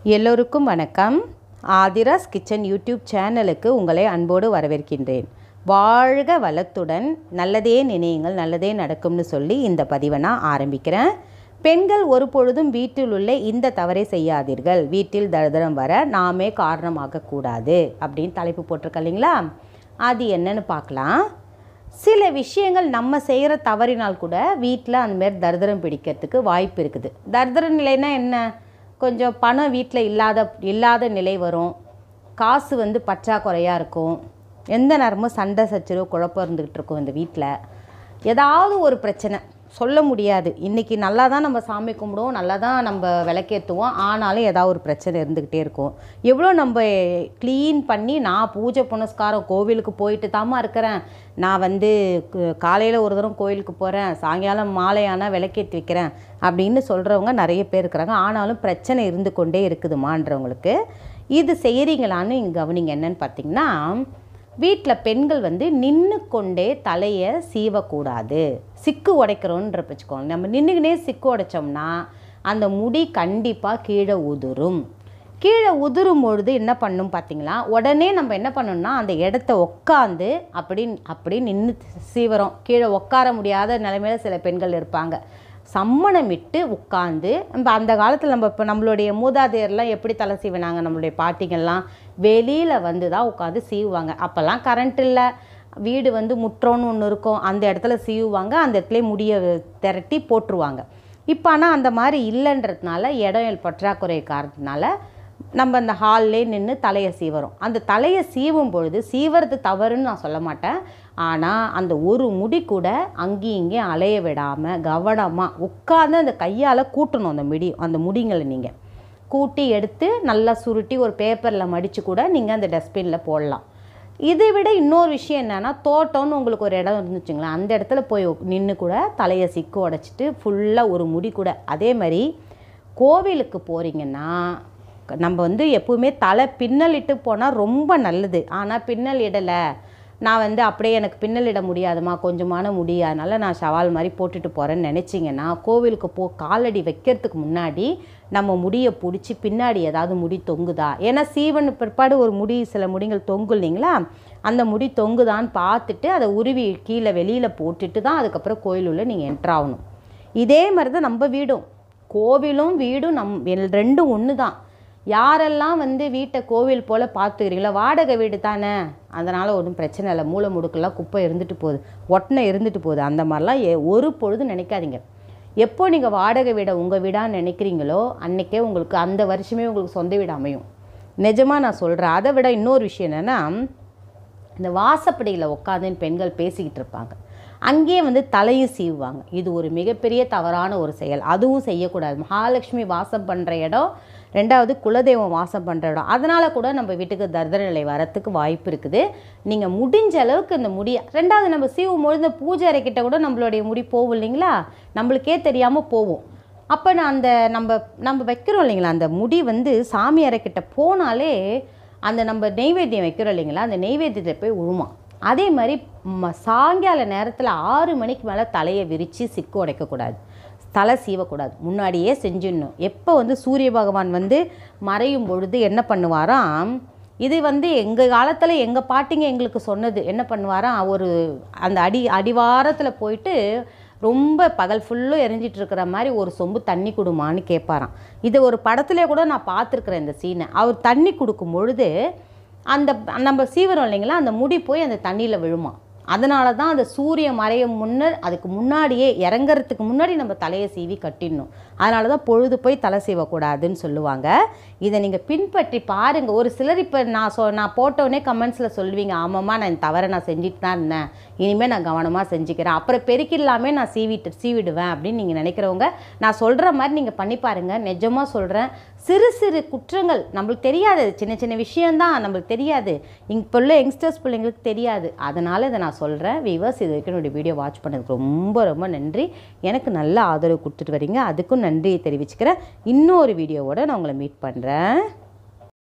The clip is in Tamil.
எல்லோருக்கும் வணக்கம் ஆதிராஸ் கிச்சன் யூடியூப் சேனலுக்கு உங்களை அன்போடு வரவேற்கின்றேன் வாழ்க வளத்துடன் நல்லதே நினையுங்கள் நல்லதே நடக்கும்னு சொல்லி இந்த பதிவை நான் ஆரம்பிக்கிறேன் பெண்கள் ஒரு பொழுதும் வீட்டில் உள்ள இந்த தவறை செய்யாதீர்கள் வீட்டில் தரித்திரம் வர நாமே காரணமாக கூடாது அப்படின்னு தலைப்பு போட்டிருக்க இல்லைங்களா அது என்னன்னு பார்க்கலாம் சில விஷயங்கள் நம்ம செய்கிற தவறினால் கூட வீட்டில் அந்த மாதிரி தரித்திரம் பிடிக்கிறதுக்கு வாய்ப்பு இருக்குது தரித்திர நிலைனா என்ன கொஞ்சம் பணம் வீட்டில் இல்லாத இல்லாத நிலை வரும் காசு வந்து பற்றாக்குறையாக இருக்கும் எந்த நேரமும் சண்டை சச்சரவு குழப்பம் இருந்துக்கிட்டு இருக்கும் இந்த வீட்டில் ஏதாவது ஒரு பிரச்சனை சொல்ல முடியாது இன்றைக்கி நல்லா தான் நம்ம சாமி கும்பிடுவோம் நல்லா தான் நம்ம விளக்கேற்றுவோம் ஆனாலும் ஏதாவது ஒரு பிரச்சனை இருந்துக்கிட்டே இருக்கும் எவ்வளோ நம்ம க்ளீன் பண்ணி நான் பூஜை புனஸ்காரம் கோவிலுக்கு போயிட்டு தாம்மா இருக்கிறேன் நான் வந்து காலையில் ஒரு தரம் கோயிலுக்கு போகிறேன் சாயங்காலம் மாலையானால் விளக்கேற்றி வைக்கிறேன் அப்படின்னு சொல்கிறவங்க நிறைய பேர் இருக்கிறாங்க ஆனாலும் பிரச்சனை இருந்து கொண்டே இருக்குதுமான்றவங்களுக்கு இது செய்கிறீங்களான்னு இங்கே கவனிங்க என்னன்னு பார்த்தீங்கன்னா வீட்டில் பெண்கள் வந்து நின்று கொண்டே தலையை சீவக்கூடாது சிக்கு உடைக்கிறோன்ற வச்சுக்கோங்க நம்ம நின்றுக்கினே சிக்கு உடைச்சோம்னா அந்த முடி கண்டிப்பாக கீழே உதிரும் கீழே உதிரும் பொழுது என்ன பண்ணும் பார்த்தீங்களா உடனே நம்ம என்ன பண்ணணும்னா அந்த இடத்த உட்காந்து அப்படி அப்படி நின்று சீவரம் கீழே உட்கார முடியாத நிலைமையில சில பெண்கள் இருப்பாங்க சம்மணமிட்டு உட்காந்து நம்ம அந்த காலத்தில் நம்ம இப்போ நம்மளுடைய மூதாதையர்லாம் எப்படி தலை சீவினாங்க நம்மளுடைய பாட்டிங்கள்லாம் வெளியில் வந்து தான் உட்காந்து சீவுவாங்க அப்போல்லாம் கரண்ட் இல்லை வீடு வந்து முற்றோன்னு ஒன்று இருக்கும் அந்த இடத்துல சீவுவாங்க அந்த இடத்துல முடிய திரட்டி போட்டுருவாங்க இப்போ ஆனால் அந்த மாதிரி இல்லைன்றதுனால இடம் பற்றாக்குறை காரணத்தினால நம்ம அந்த ஹால்லே நின்று தலையை சீவறோம் அந்த தலையை சீவும் பொழுது சீவறது தவறுன்னு நான் சொல்ல மாட்டேன் ஆனால் அந்த ஒரு முடி கூட அங்கேயும் இங்கேயும் அலைய விடாமல் கவனமாக உட்காந்து அந்த கையால் கூட்டணும் அந்த முடி அந்த முடிங்களை நீங்கள் கூட்டி எடுத்து நல்லா சுருட்டி ஒரு பேப்பரில் மடித்து கூட நீங்கள் அந்த டஸ்ட்பினில் போடலாம் இதை விட இன்னொரு விஷயம் என்னென்னா தோட்டம்னு உங்களுக்கு ஒரு இடம் இருந்துச்சுங்களேன் அந்த இடத்துல போய் நின்று கூட தலையை சிக்கு உடச்சிட்டு ஃபுல்லாக ஒரு முடி கூட அதே மாதிரி கோவிலுக்கு போகிறீங்கன்னா நம்ம வந்து எப்பவுமே தலை பின்னல் இட்டு போனால் ரொம்ப நல்லது ஆனால் பின்னல் இடலை நான் வந்து அப்படியே எனக்கு பின்னல் இட முடியாதுமா கொஞ்சமான முடி அதனால் நான் சவால் மாதிரி போட்டுட்டு போகிறேன்னு நினச்சிங்கன்னா கோவிலுக்கு போ காலடி வைக்கிறதுக்கு முன்னாடி நம்ம முடியை பிடிச்சி பின்னாடி ஏதாவது முடி தொங்குதா ஏன்னா சீவன் பிற்பாடு ஒரு முடி சில முடிகள் தொங்கு இல்லைங்களா அந்த முடி தொங்குதான்னு பார்த்துட்டு அதை உருவி கீழே வெளியில் போட்டுட்டு தான் அதுக்கப்புறம் கோயில் உள்ள நீங்கள் என்ட்ராகணும் இதே மாதிரி தான் நம்ம வீடும் கோவிலும் வீடும் நம் ரெண்டும் ஒன்று தான் யாரெல்லாம் வந்து வீட்டை கோவில் போல் பார்த்துக்கிறீங்களோ வாடகை வீடு தானே அதனால் ஒன்றும் பிரச்சனை இல்லை மூளை முடுக்கெல்லாம் குப்பை இருந்துட்டு போகுது ஒட்டனை இருந்துட்டு போகுது அந்த மாதிரிலாம் ஏ ஒரு பொழுது நினைக்காதீங்க எப்போ நீங்கள் வாடகை வீடை உங்கள் வீடாக நினைக்கிறீங்களோ அன்றைக்கே உங்களுக்கு அந்த வருஷமே உங்களுக்கு சொந்த வீடு அமையும் நிஜமாக நான் சொல்கிறேன் அதை விட இன்னொரு விஷயம் என்னென்னா இந்த வாசப்படியில் உட்காந்துன்னு பெண்கள் பேசிக்கிட்டு இருப்பாங்க அங்கேயே வந்து தலையும் சீவுவாங்க இது ஒரு மிகப்பெரிய தவறான ஒரு செயல் அதுவும் செய்யக்கூடாது மகாலட்சுமி வாசம் பண்ணுற இடம் ரெண்டாவது குலதெய்வம் வாசம் பண்ணுற இடம் அதனால் கூட நம்ம வீட்டுக்கு தரித்திர நிலை வரத்துக்கு வாய்ப்பு இருக்குது நீங்கள் முடிஞ்ச அளவுக்கு இந்த முடியை ரெண்டாவது நம்ம சீவும் பொழுது பூஜை அறைக்கிட்ட கூட நம்மளுடைய முடி போகும் இல்லைங்களா நம்மளுக்கே தெரியாமல் போவோம் அப்போ நான் அந்த நம்ம நம்ம வைக்கிறோம் இல்லைங்களா அந்த முடி வந்து சாமி அறைக்கிட்ட போனாலே அந்த நம்ம நெய்வேத்தியம் வைக்கிறோம் இல்லைங்களா அந்த நெய்வேத்தியத்தில் போய் உழுமா அதே மாதிரி ம சாயங்கால நேரத்தில் ஆறு மணிக்கு மேலே தலையை விரித்து சிக்கு உடைக்கக்கூடாது தலை சீவக்கூடாது முன்னாடியே செஞ்சிடணும் எப்போ வந்து சூரிய பகவான் வந்து மறையும் பொழுது என்ன பண்ணுவாராம் இது வந்து எங்கள் காலத்தில் எங்கள் பாட்டிங்க எங்களுக்கு சொன்னது என்ன பண்ணுவாராம் ஒரு அந்த அடி அடிவாரத்தில் போயிட்டு ரொம்ப பகல் ஃபுல்லும் எரிஞ்சிட்டு இருக்கிற மாதிரி ஒரு சொம்பு தண்ணி கொடுமான்னு கேட்பாராம் இது ஒரு படத்துல கூட நான் பார்த்துருக்குறேன் இந்த சீனை அவர் தண்ணி கொடுக்கும் பொழுது அந்த நம்ம சீவரம் இல்லைங்களா அந்த முடி போய் அந்த தண்ணியில் விழுமா அதனால தான் அந்த சூரிய மறையும் முன்னர் அதுக்கு முன்னாடியே இறங்குறதுக்கு முன்னாடி நம்ம தலையை சீவி கட்டிடணும் அதனால தான் பொழுது போய் தலை சீவக்கூடாதுன்னு சொல்லுவாங்க இதை நீங்கள் பின்பற்றி பாருங்கள் ஒரு சிலர் இப்போ நான் சொ நான் போட்டோடனே கமெண்ட்ஸில் சொல்லுவீங்க ஆமாம்மா நான் இந்த தவறை நான் செஞ்சுட்டு தான் இருந்தேன் இனிமேல் நான் கவனமாக செஞ்சுக்கிறேன் அப்புறம் பெருக்கிடலாமே நான் சீவிட்டு சீவிடுவேன் அப்படின்னு நீங்கள் நினைக்கிறவங்க நான் சொல்கிற மாதிரி நீங்கள் பண்ணி பாருங்கள் நிஜமாக சொல்கிறேன் சிறு சிறு குற்றங்கள் நம்மளுக்கு தெரியாது சின்ன சின்ன விஷயந்தான் நம்மளுக்கு தெரியாது இப்போ உள்ள யங்ஸ்டர்ஸ் பிள்ளைங்களுக்கு தெரியாது அதனால் இதை நான் சொல்கிறேன் விவர்ஸ் இது வரைக்கும் என்னுடைய வீடியோ வாட்ச் பண்ணதுக்கு ரொம்ப ரொம்ப நன்றி எனக்கு நல்ல ஆதரவு கொடுத்துட்டு வரீங்க அதுக்கும் நன்றியை தெரிவிச்சுக்கிறேன் இன்னொரு வீடியோவோட நான் உங்களை மீட் பண்ணுறேன்